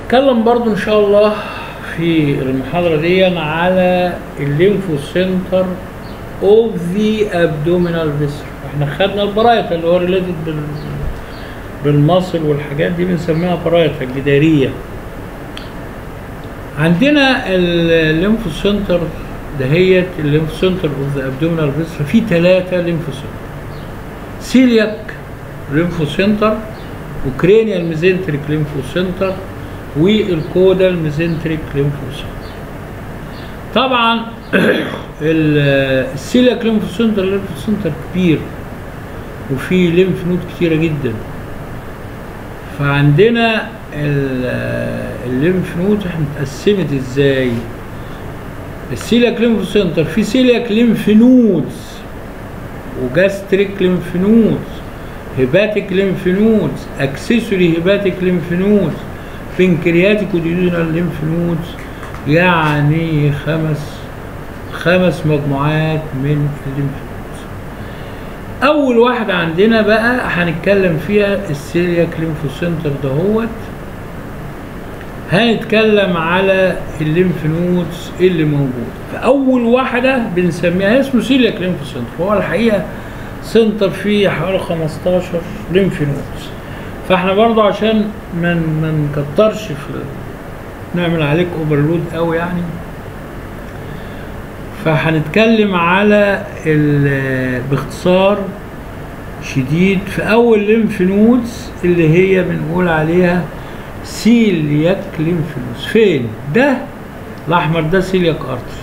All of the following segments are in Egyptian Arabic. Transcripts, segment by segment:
هنتكلم برضو ان شاء الله في المحاضرة دي على الليمفو سنتر اوف ذا ابدومينال فيسر احنا خدنا البرايتا اللي هو ريليتد بال بالمصل والحاجات دي بنسميها برايتا الجدارية عندنا الليمفو سنتر دهيت الليمفو سنتر اوف ذا ابدومينال فيسر في ثلاثة ليمفو سنتر سيلياك ليمفو سنتر وكرينيال ميزنتريك ليمفو سنتر والكودال ميزنتريك ليمفو سنتر طبعا السيلياك ليمفو سنتر ليمفو سنتر كبير وفي ليمف نود كتيرة جدا فعندنا الليمف نود احنا اتقسمت ازاي السيلياك ليمفو سنتر في سيلياك ليمف نودز وجاستريك ليمف نودز هيباتيك ليمف نودز اكسسوري هيباتيك ليمف نودز بنكرياتيك وديودينال ليمف نودز يعني خمس خمس مجموعات من الليمف نودز اول واحده عندنا بقى هنتكلم فيها السيلياك ليمفو سنتر دهوت هنتكلم على الليمف نودز اللي موجوده فاول واحده بنسميها اسمه سيلياك ليمفو سنتر هو الحقيقه سنتر فيه حوالي 15 ليمف نودز فاحنا برضه عشان ما ما نكترش في نعمل عليك اوفرلود قوي يعني فهنتكلم على باختصار شديد في اول ليمف نودز اللي هي بنقول عليها سيلياك ليمف نودز فين ده الاحمر ده سيلياك ارتري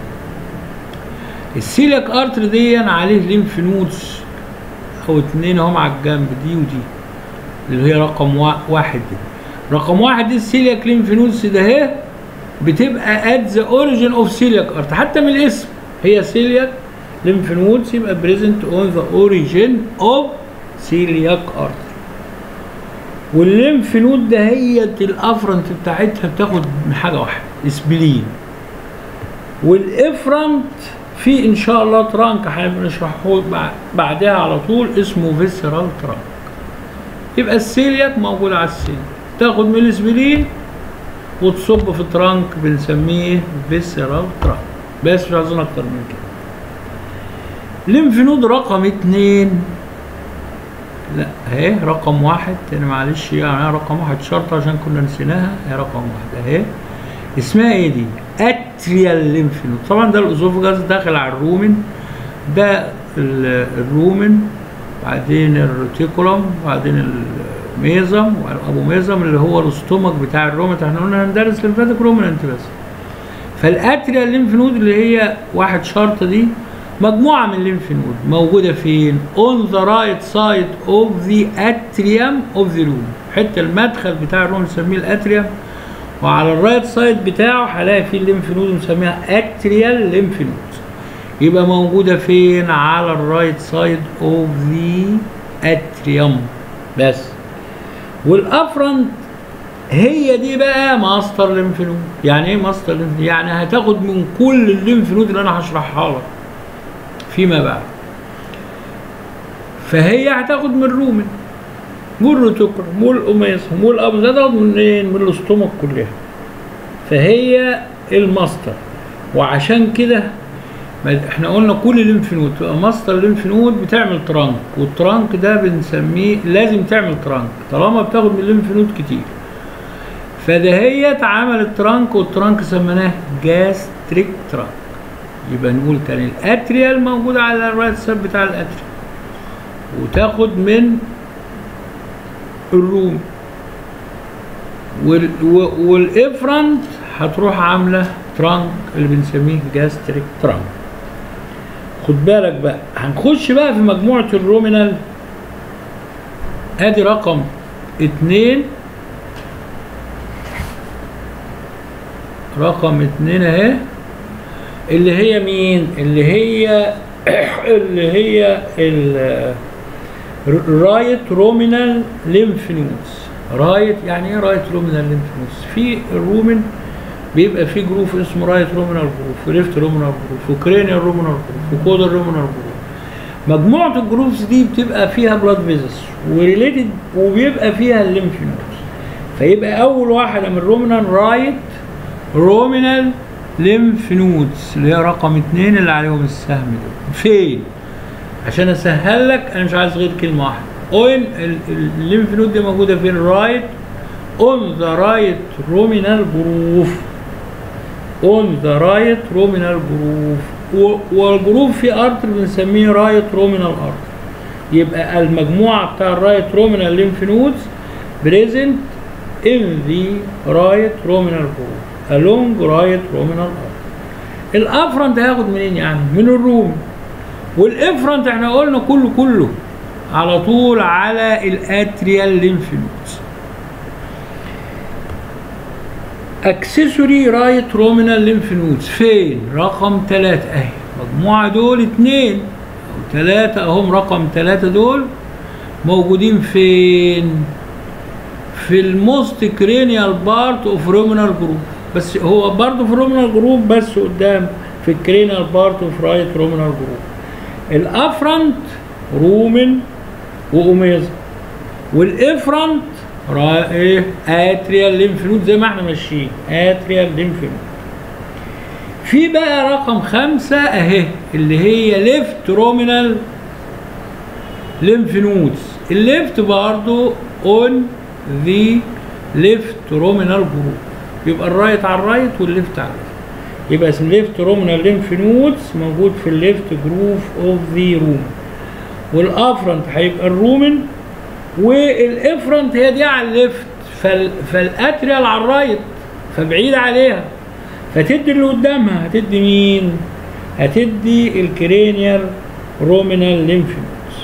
السيلياك ارتري دي عليه ليمف نودز او اتنين اهم على الجنب دي ودي اللي هي رقم واحد دي رقم واحد دي السيلياك ليمف نودز ده اهي بتبقى ات ذا اوريجين اوف سيلياك ارتري حتى من الاسم هي سيلياك ليمف نودز يبقى بريزنت اون ذا اوريجين اوف سيلياك ارتري والليمف نود دهيت الافرنت بتاعتها بتاخد من حاجه واحده اسبلين والافرنت في ان شاء الله ترانك هنبقى نشرحه بعدها على طول اسمه فيسرال ترانك يبقى السيلياك موجود على السيلياك تاخد من الاسبلين وتصب في ترانك بنسميه فيسرال ترانك بس مش عايزين اكتر من كده ليمف نود رقم اتنين لا اهي رقم واحد تاني معلش يعني رقم واحد شرط عشان كنا نسيناها هي رقم واحد اهي اسمها ايه دي؟ اتريال ليمف نود طبعا ده الاسوفجاس داخل على الرومن ده الرومن بعدين الريتيكولوم بعدين الميزم ابو ميزم اللي هو الاستومك بتاع الرومت احنا قلنا هندرس ليمفاتيك رومننت بس فالاتريال ليمف نود اللي هي واحد شرط دي مجموعة من الليمف نود موجودة فين؟ on the right side of the atrium of the room حتة المدخل بتاع الروم نسميه الاتريوم وعلى الرايت سايد بتاعه هلاقي فيه الليمف نود بنسميها اتريال ليمف نود يبقى موجودة فين؟ على الرايت سايد اوف ذا اتريوم بس والافرنت هي دي بقى ماستر ليمف نود يعني ايه ماستر ليمف يعني هتاخد من كل الليمف نود اللي انا هشرحها لك فيما بعد فهي هتاخد من الرومن والروتوكرم والأميسم والأبز هتاخد منين؟ من الاستومك كلها فهي الماستر وعشان كده احنا قلنا كل ليمف نود تبقى ماستر ليمف نود بتعمل ترانك والترانك ده بنسميه لازم تعمل ترانك طالما بتاخد من الليمف نود كتير فدهيت عملت ترانك والترانك سميناه جاستريك ترانك يبقى نقول تاني الاتريال موجود على الرايت سايد بتاع الاتريال وتاخد من الروم وال والافرنت هتروح عامله ترانك اللي بنسميه جاستريك ترانك خد بالك بقى هنخش بقى في مجموعة الرومينال ادي رقم اتنين رقم اتنين اهي اللي هي مين اللي هي اللي هي الرايت رومينال ليمف نودز رايت يعني ايه رايت رومينال ليمف نودز في الرومن بيبقى في جروف اسمه رايت رومينال جروف وليفت رومينال جروف وكرينيال رومينال جروف وكودال رومينال جروف مجموعة الجروفز دي بتبقى فيها بلاد فيزس وريليتد وبيبقى فيها الليمف نودز فيبقى اول واحده من رومينال رايت رومينال ليمف نودز اللي هي رقم اتنين اللي عليهم السهم ده فين عشان اسهل لك انا مش عايز غير كلمه واحده اوين الليمف نود دي موجوده فين رايت اون ذا رايت رومينال جروف اون ذا رايت رومينال جروف والجروف في ارتر بنسميه رايت رومينال ارتر يبقى المجموعه بتاع الرايت رومينال ليمف نودز بريزنت in the right ruminal group along right ruminal artery الافرنت هياخد منين يعني من الروم والافرنت احنا قلنا كله كله على طول على الاتريال ليمف نودز اكسسوري رايت رومينال ليمف نودز فين رقم ثلاثة اهي مجموعة دول اتنين او ثلاثة اهم رقم ثلاثة دول موجودين فين في الموست كرينيال بارت اوف رومينال جروب بس هو برضه في رومينال جروب بس قدام في الكرينيال بارت اوف رايت رومينال جروب الافرنت رومن واوميزا والافرنت را ايه اتريال ليمف نود زي ما احنا ماشيين اتريال ليمف نود في بقى رقم خمسة اهي اللي هي ليفت رومينال ليمف نودز الليفت برضه اون ذا ليفت رومينال جروب يبقى الرايت على الرايت والليفت على الليفت يبقى اسم ليفت رومينال ليمف نودز موجود في الليفت جروف اوف ذا روم والافرنت هيبقى الرومن والافرنت هي دي على الليفت فال فالاتريال على الرايت فبعيد عليها فتدي اللي قدامها هتدي مين؟ هتدي الكرينيال رومينال ليمف نودز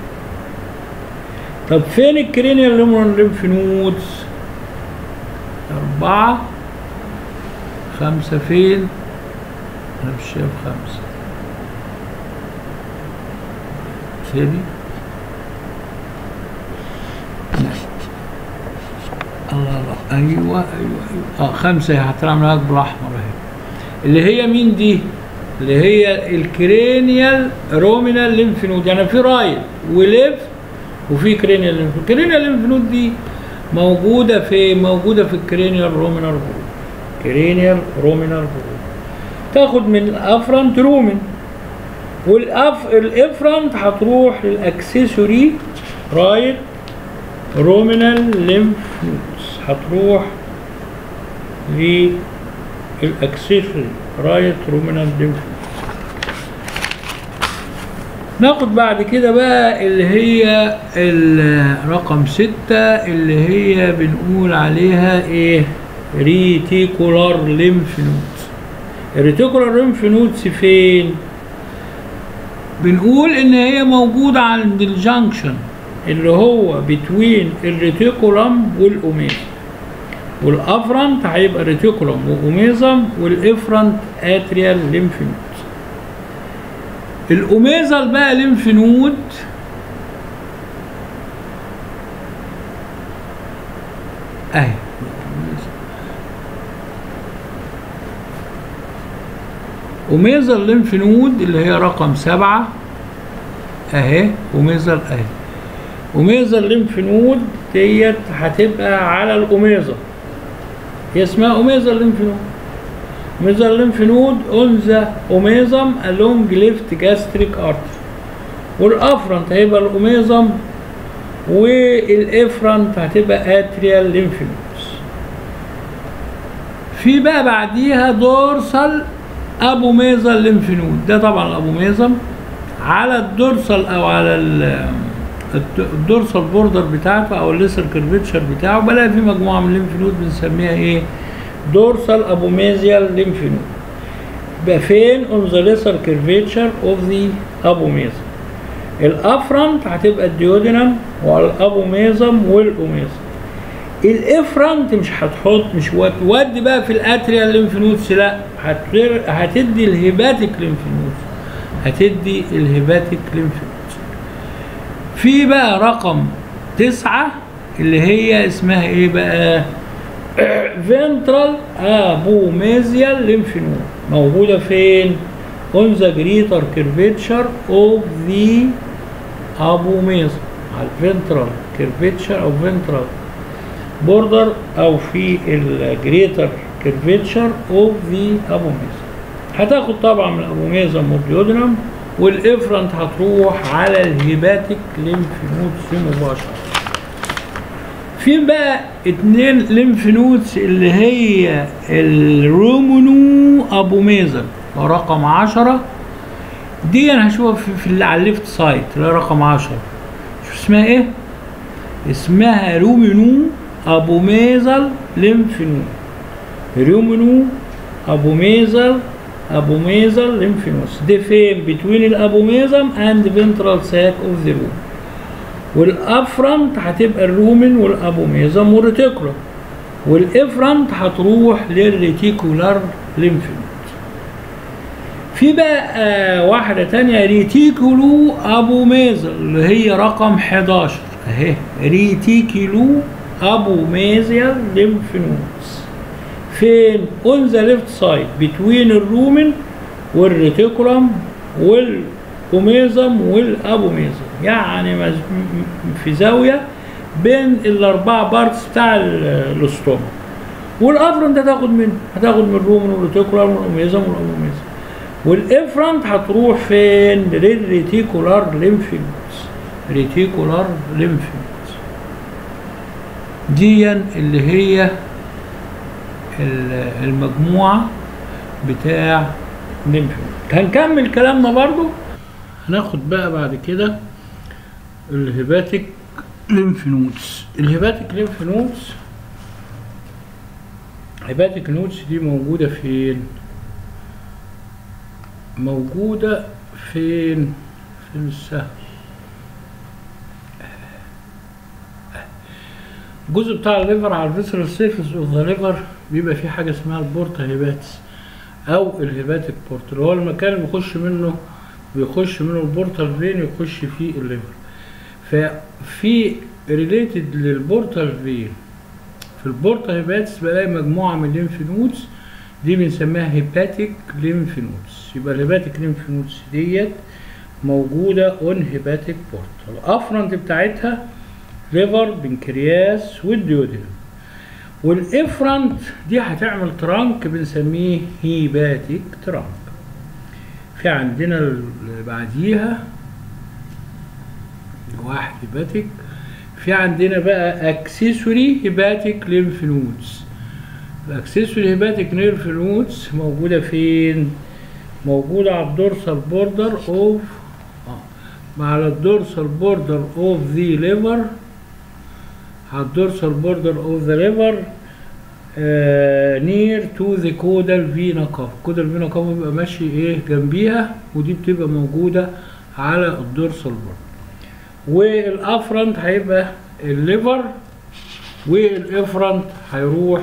طب فين الكرينيال رومينال ليمف نودز؟ أربعة خمسة فين؟ أنا مش شايف خمسة ثاني الله الله ايوه ايوه ايوه اه خمسه هتعمل لك بالاحمر اهي اللي هي مين دي؟ اللي هي الكرينيال رومينال ليمف نود يعني في رايت وليفت وفي كرينيال ليمف نود الكرينيال ليمف نود دي موجوده في موجوده في الكرينيال رومينال جروب كرينيال رومينال جروب تاخد من الافرنت رومن والاف الافرنت هتروح للاكسسوري رايت رومينال ليمف نودز هتروح للاكسسوري رايت رومينال ليمف ناخد بعد كده بقى اللي هي الرقم ستة اللي هي بنقول عليها ايه ريتيكولار ليمف نودز الريتيكولار ليمف نودز فين بنقول ان هي موجودة عند الجنكشن اللي هو بتوين الريتيكولم والاوميزا والافرنت هيبقى ريتيكولم واوميزم والافرنت اتريال ليمف نود الاوميزا بقى ليمف نود اهي اوميزا الليمف نود اللي هي رقم سبعة اهي اوميزا اهي اوميزا الليمف نود ديت هتبقى على الاوميزا هي اسمها اوميزا الليمف نود اوميزا الليمف نود اون ذا اوميزم along left gastric artery والافرنت هيبقى الاوميزم والافرنت هتبقى اتريال ليمف نودز في بقى بعديها دورسال ابوميزا الليمف نود ده طبعا الابوميزم على الدورسال او على الدورسال بوردر بتاعته او الليسر كيرفيتشر بتاعه بلاقي في مجموعه من الليمف نود بنسميها ايه دورسال ابوميزيال ليمف نود يبقى فين اون ذا ليسر كيرفيتشر اوف ذا ابوميزم الافرنت هتبقى الديودينم والابوميزم والاوميزم الافرنت مش هتحط مش ودي بقى في الاتريال ليمف نودز لا هتدي الهيباتيك ليمف نودز هتدي الهيباتيك ليمف نودز في بقى رقم تسعة اللي هي اسمها ايه بقى فينترال ابوميزيال ليمف نود موجودة فين on the greater curvature of the abomasum على الفنترال curvature او ventral بوردر او في الجريتر كيرفيتشر اوف ذا ابوميزم هتاخد طبعا من الابوميزم والديودنم والافرنت هتروح على الهيباتيك ليمف نودز مباشره في بقى اتنين ليمف نودز اللي هي الرومونو ابوميزم رقم عشرة دي انا هشوفها في, في اللي على الليفت سايد اللي هي رقم عشرة شوف اسمها ايه اسمها رومينو ابوميزل ليمف نود رومينو ابوميزل ابوميزل ليمف نودز دي فين بتوين الابوميزم اند فينترال ساك اوف ذا روم والافرنت هتبقى الرومن والابوميزم والريتيكولار والافرنت هتروح للريتيكولار ليمف نود في بقى آه واحدة تانية ريتيكولو ابوميزل اللي هي رقم 11 اهي ريتيكولو ابوميزيال ليمف نودز فين اون ذا ليفت سايد بتوين الرومن والريتيكولم والاوميزم والابوميزم يعني في زاويه بين الاربعه بارتس بتاع الاستوما والافرنت هتاخد منه هتاخد من الرومن والريتيكولار والاوميزم والابوميزم والافرنت هتروح فين للريتيكولار ليمف نودز ريتيكولار ليمف نودز دي اللي هي المجموعه بتاع ليمف نود هنكمل كلامنا برضو هناخد بقى بعد كده الهيباتيك ليمف نودز الهيباتيك ليمف نودز هيباتيك نودز دي موجودة فين موجودة فين فين السهم الجزء بتاع الليفر على الفيسرال سيرفيس اوف ذا ليفر بيبقى فيه حاجة اسمها البورتا هيباتس او الهيباتيك بورت اللي هو المكان اللي بيخش منه بيخش منه البورتال فين يخش فيه الليفر ففي ريليتد للبورتال فين في البورتال هيباتس بلاقي مجموعه من الليمف نودز دي بنسميها هيباتيك ليمف نودز يبقى الهيباتيك ليمف نودز ديت موجوده اون هيباتيك بورتال الافرنت بتاعتها ليفر بنكرياس والديودينم والافرنت دي هتعمل ترانك بنسميه هيباتيك ترانك في عندنا اللي بعديها واحد هيباتيك في عندنا بقى اكسسوري هيباتيك ليمف نودز الاكسسوري هيباتيك ليمف نودز موجوده فين موجوده على الدورسال بوردر اوف على الدورسال بوردر اوف ذا ليفر على الدورسال بوردر اوف ذا ليفر نير تو ذا كودال فينا كاف كودال فينا كاف بيبقى ماشي ايه جنبيها ودي بتبقى موجوده على الدورسال بوردر والافرنت هيبقى الليفر والافرنت هيروح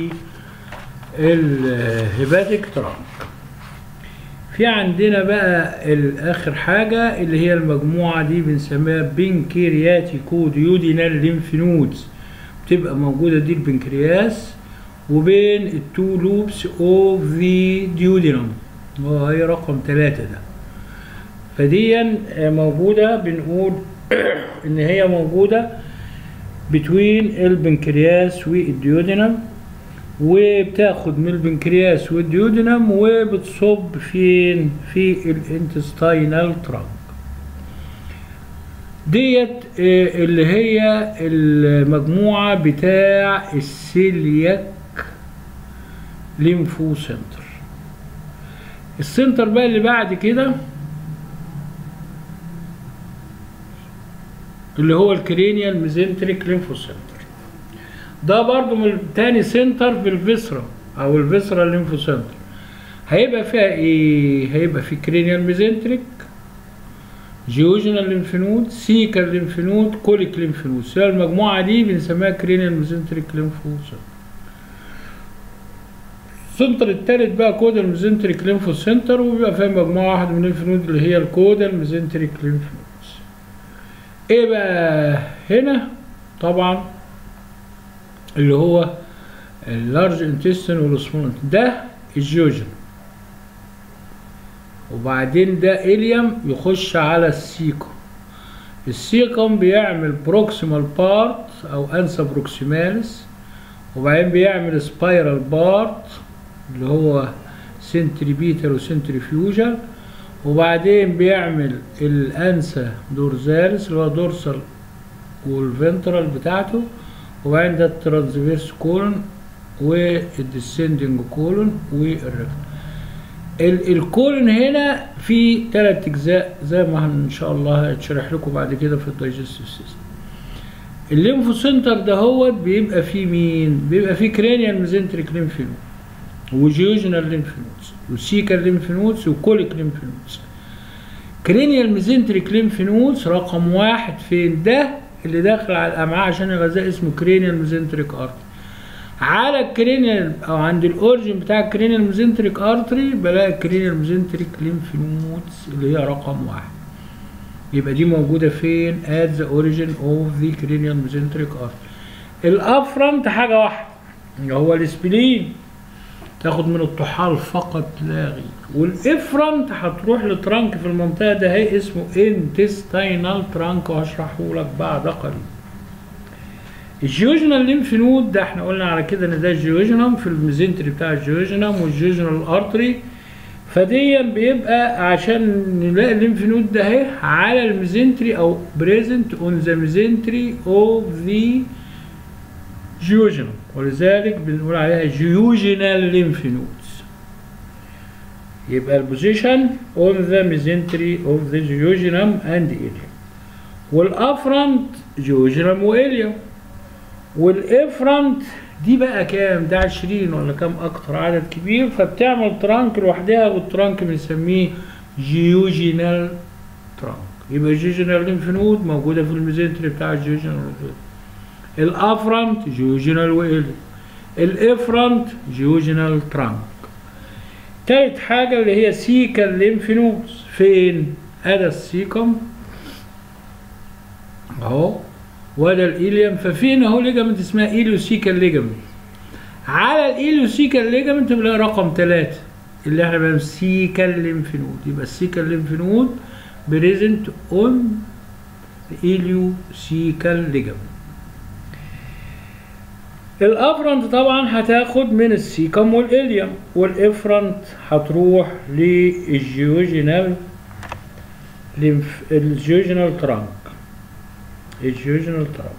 للهيباتيك ترانك في عندنا بقى الاخر حاجه اللي هي المجموعه دي بنسميها بنكرياتيكو ديودينال ليمف نودز بتبقى موجوده دي البنكرياس وبين التو لوبس اوف ذا ديودينم وهي رقم ثلاثة ده فديا موجودة بنقول ان هي موجودة بتوين البنكرياس والديودينم وبتاخد من البنكرياس والديودينم وبتصب فين في الانتستاينال ترانك ديت اللي هي المجموعة بتاع السيلياك ليمفو سنتر السنتر بقى اللي بعد كده اللي هو الكرينيال ميزنتريك ليمفو سنتر ده برضو من تاني سنتر في الفيسرا او الفيسرا ليمفو سنتر هيبقى فيها ايه هيبقى في كرينيال ميزنتريك جيوجينال ليمف نود سيكال ليمف نود كوليك ليمف نود المجموعه دي بنسميها كرينيال ميزنتريك ليمفو سنتر السنتر التالت بقى كودال ميزنتريك ليمفو سنتر وبيبقى فيها مجموعه واحده من الليمف نود اللي هي الكودال ميزنتريك ليمف نودز ايه بقى هنا طبعا اللي هو اللارج انتستين والسمول ده الجيوجن وبعدين ده إليوم يخش على السيكم السيكم بيعمل بروكسيمال بارت او انسا بروكسيماليس وبعدين بيعمل سبايرال بارت اللي هو سنتريبيتال وسنتريفيوجال وبعدين بيعمل الانسا دورزاليس اللي هو دورسال والفنترال بتاعته وبعدين ده الترانسفيرس كولون والديسندنج كولون والريكتوم الكولون هنا في ثلاث اجزاء زي ما ان شاء الله هيتشرح لكم بعد كده في الدايجستيف سيستم الليمفو سنتر ده هو بيبقى فيه مين بيبقى فيه كرانيال ميزنتريك ليمف نود وجيوجنال ليمف نودز وسيكال ليمف نودز وكوليك ليمف نودز كرينيال ميزنتريك ليمف نودز رقم واحد فين ده اللي داخل على الامعاء عشان الغذاء اسمه كرينيال ميزنتريك ارتري على الكرينيال او عند الاورجن بتاع الكرينيال ميزنتريك ارتري بلاقي الكرينيال ميزنتريك ليمف نودز اللي هي رقم واحد يبقى دي موجوده فين at the origin of the cranial mesenteric artery الافرنت حاجه واحده اللي هو الاسبلين تاخد من الطحال فقط لا غير والافرنت هتروح لترانك في المنطقه ده هي اسمه intestinal ترانك وهشرحه لك بعد قليل الجيوجنال ليمف نود ده احنا قلنا على كده ان ده الجيوجنم في الميزنتري بتاع الجيوجنم والجيوجنال ارتري فديا بيبقى عشان نلاقي الليمف نود ده اهي على الميزنتري او بريزنت اون ذا ميزنتري اوف ذا جيوجنم ولذلك بنقول عليها جيوجينال ليمف نودز يبقى البوزيشن اون ذا ميزنتري اوف ذا جيوجنم اند إليوم والافرنت جيوجنم وإليوم والافرنت دي بقى كام ده 20 ولا كام اكتر عدد كبير فبتعمل ترانك لوحدها والترانك بنسميه جيوجينال ترانك يبقى جيوجينال ليمف نود موجوده في الميزنتري بتاع الجيوجينال الافرنت جيوجينال وإل الافرنت جيوجينال ترانك تالت حاجة اللي هي سيكال ليمف نودز فين؟ أدا السيكم أهو وده الإيليوم ففين أهو ليجامنت اسمها إيليوسيكال ليجامنت على الإيليوسيكال ليجامنت بنلاقي رقم ثلاثة اللي احنا بنعمل سيكال ليمف نود يبقى السيكال ليمف نود بريزنت اون إيليوسيكال ليجامنت الافرنت طبعا هتاخد من السيكم والإليوم والافرنت هتروح للجيوجينال ليمف الجيوجينال ترانك الجيوجينال ترانك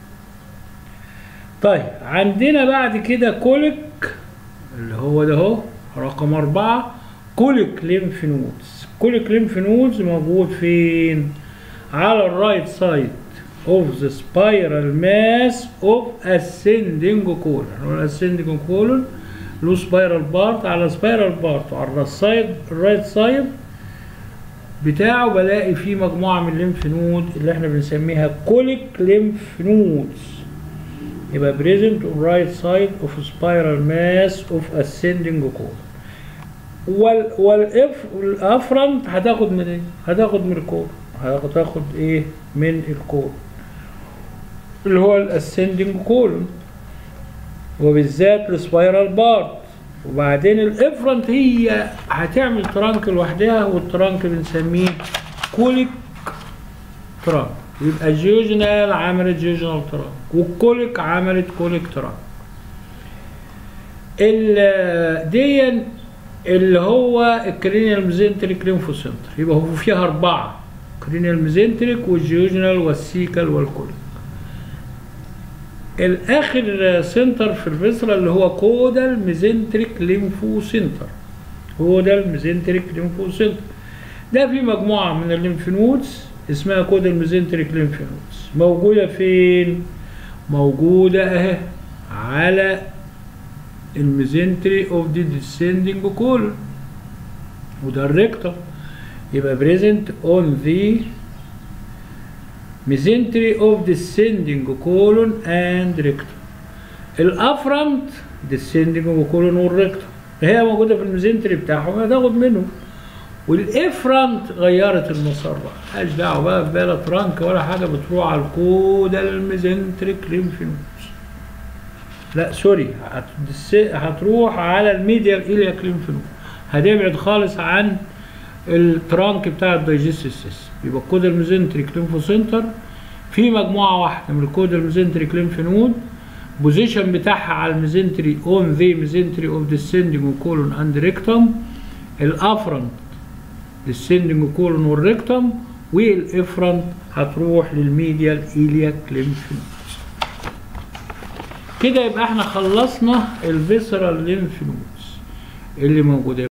طيب عندنا بعد كده كوليك اللي هو ده اهو رقم أربعة كوليك ليمف نودز كوليك ليمف نودز موجود فين؟ على الرايت سايد of the spiral mass of ascending colon هو ascending colon له spiral part على spiral part وعلى السايد الرايت سايد بتاعه بلاقي فيه مجموعة من الليمف نود اللي احنا بنسميها كوليك ليمف نودز يبقى present on right side of spiral mass of ascending colon وال والاف والافرنت هتاخد من ايه؟ هتاخد من الكور هتاخد ايه؟ من الكور اللي هو الاسندنج كولون وبالذات السبايرال بارت وبعدين الافرنت هي هتعمل ترانك لوحدها والترانك بنسميه كوليك ترانك يبقى جيوجنال عملت جيوجنال ترانك والكوليك عملت كوليك ترانك ال دي اللي هو الكرينيال ميزنتريك ليمفو سنتر يبقى هو فيها اربعه كرينيال ميزنتريك والجيوجنال والسيكال والكوليك الاخر سنتر في الفيسرا اللي هو كودال ميزنتريك ليمفو سنتر كودال ميزنتريك ليمفو سنتر ده في مجموعه من الليمف نودز اسمها كودال ميزنتريك ليمف نودز موجوده فين موجوده اهي على الميزنتري اوف دي ديسندنج كولون وده الريكتوم يبقى بريزنت اون ذا mesentery of descending colon and rectum الافرنت descending colon والريكتوم هي موجوده في الميزنتري بتاعهم هتاخد منهم والافرنت غيرت المسار بقى مالهاش دعوه بقى في بلا ترانك ولا حاجه بتروح على الكودا الميزنتريك ليمف نودز لا سوري هتروح على الميديال إلياك ليمف نود هتبعد خالص عن الترانك بتاع الدايجستيف سيستم يبقى الكودا الميزنتريك ليمفو سنتر في مجموعه واحده من الكود الميزنتريك ليمف نود بوزيشن بتاعها على الميزنتري اون ذا ميزنتري اوف ديسندنج وكولون اند ريكتم الافرنت ديسندنج كولون والريكتم والافرنت هتروح للميديال ايلياك ليمف نود كده يبقى احنا خلصنا الفيسرال ليمف نودز اللي موجوده